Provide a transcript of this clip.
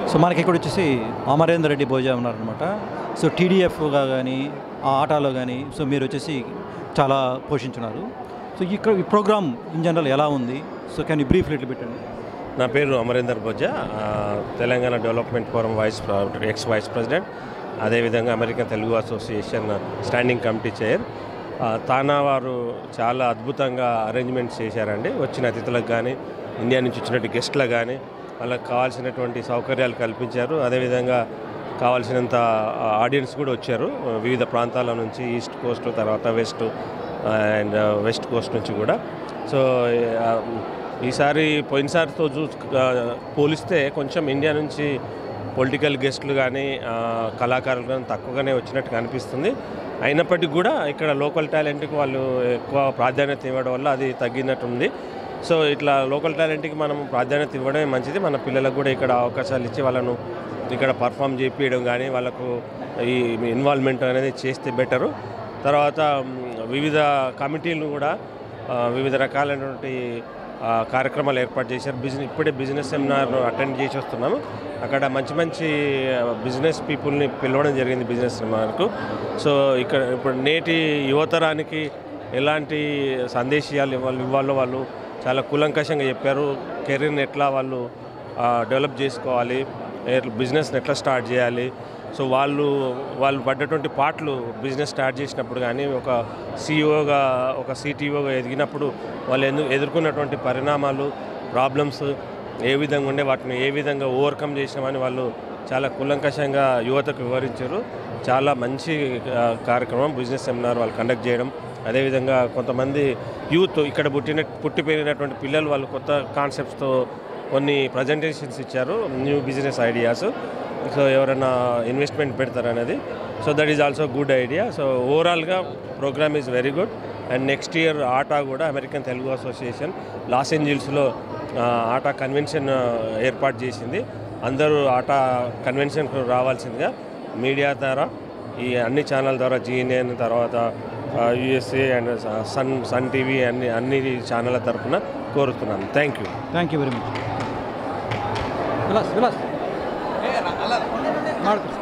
so మనకి ఇక్కడ వచ్చేసి అమరేందర్ రెడ్డి భోజా ఉన్నారనమాట సో టీడీఎఫ్గా కానీ ఆ ఆటాలో కానీ సో మీరు వచ్చేసి చాలా పోషించున్నారు సో ఇక్కడ ఈ ప్రోగ్రామ్ ఇన్ జనరల్ ఎలా ఉంది so can you brief little పెట్టండి నా పేరు అమరేందర్ బొజ్జా ఆ, తెలంగాణ డెవలప్మెంట్ ఫోరం వైస్ ప్ర- ఎక్స్ వైస్ ప్రెసిడెంట్ అదేవిధంగా American Telugu association standing committee chair ఆ, తానా వారు చాలా అద్భుతంగా అరేంజ్మెంట్స్ చేశారండి వచ్చిన అతిథులకు కానీ ఇండియా నుంచి వచ్చినట్టు గెస్ట్లకు కానీ వాళ్ళకి కావాల్సినటువంటి సౌకర్యాలు కల్పించారు అదేవిధంగా కావాల్సినంత ఆడియన్స్ కూడా వచ్చారు వివిధ ప్రాంతాల నుంచి ఈస్ట్ కోస్ట్ తర్వాత వెస్ట్ అండ్ వెస్ట్ కోస్ట్ నుంచి కూడా సో ఆ, ఈసారి పోయినసారితో చూ ఆ, పోలిస్తే కొంచెం ఇండియా నుంచి పొలిటికల్ గెస్ట్లు కానీ ఆ, కళాకారులు కానీ తక్కువగానే వచ్చినట్టు కనిపిస్తుంది అయినప్పటికీ కూడా ఇక్కడ లోకల్ టాలెంట్కి వాళ్ళు ఎక్కువ ప్రాధాన్యత ఇవ్వడం వల్ల అది తగ్గినట్టుంది సో ఇట్లా లోకల్ టాలెంట్కి మనం ప్రాధాన్యత ఇవ్వడమే మంచిది మన పిల్లలకు కూడా ఇక్కడ అవకాశాలు ఇచ్చి వాళ్ళను ఇక్కడ పర్ఫామ్ చేపించడం కానీ వాళ్ళకు ఈ ఇన్వాల్వ్మెంట్ అనేది చేస్తే బెటరు తర్వాత మ్, వివిధ కమిటీలు కూడా ఆ, వివిధ రకాలైనటువంటి ఆ, కార్యక్రమాలు ఏర్పాటు చేశారు బిజినెస్ ఇప్పుడే బిజినెస్ సెమినార్ అటెండ్ చేసి వస్తున్నాము అక్కడ మంచి మంచి బిజినెస్ పీపుల్ని పిలవడం జరిగింది బిజినెస్ సెమినార్కు సో ఇక్కడ ఇప్పుడు నేటి యువతరానికి ఎలాంటి సందేశాలు ఇవ్వాలి ఇవ్వాలో వాళ్ళు చాలా కూలంకషంగా చెప్పారు కెరీర్ని ఎట్లా వాళ్ళు ఆ, డెవలప్ చేసుకోవాలి ఎట్లా బిజినెస్ని ఎట్లా స్టార్ట్ చేయాలి సో వాళ్ళు వాళ్ళు పడ్డటువంటి పాటలు బిజినెస్ స్టార్ట్ చేసినప్పుడు కానీ ఒక సీఈఓగా ఒక సిటీఓగా ఎదిగినప్పుడు వాళ్ళు ఎదు ఎదుర్కొన్నటువంటి పరిణామాలు ప్రాబ్లమ్స్ ఏ విధంగా ఉండే వాటిని ఏ విధంగా ఓవర్కమ్ చేసినామని వాళ్ళు చాలా కూలంకషంగా యువతకు వివరించారు చాలా మంచి ఆ, కార్యక్రమం బిజినెస్ సెమినార్ వాళ్ళు కండక్ట్ చేయడం అదేవిధంగా కొంతమంది యూత్ ఇక్కడ పుట్టిన పుట్టి పెరిగినటువంటి పిల్లలు వాళ్ళు కొత్త కాన్సెప్ట్స్తో కొన్ని ప్రజెంటేషన్స్ ఇచ్చారు న్యూ బిజినెస్ ఐడియాస్ సో ఎవరైనా ఇన్వెస్ట్మెంట్ పెడతారనేది so that is also good idea so ఓవరాల్గా programme is very good and next year ATA కూడా అమెరికన్ తెలుగు అసోసియేషన్ లాస్ ఏంజిల్స్లో ఆ, ఆటా కన్వెన్షన్ ఆ, ఏర్పాటు చేసింది అందరూ ఆటా కన్వెన్షన్కు రావాల్సిందిగా మీడియా ద్వారా ఈ అన్ని ఛానల్ ద్వారా జీఎన్ఎన్ తర్వాత USA and Sun Sun TV అన్ని అన్ని ఛానళ్ళ తరఫున కోరుతున్నాను thank you thank you very much Vilas Vilas ಮಾಡ್ಕೊ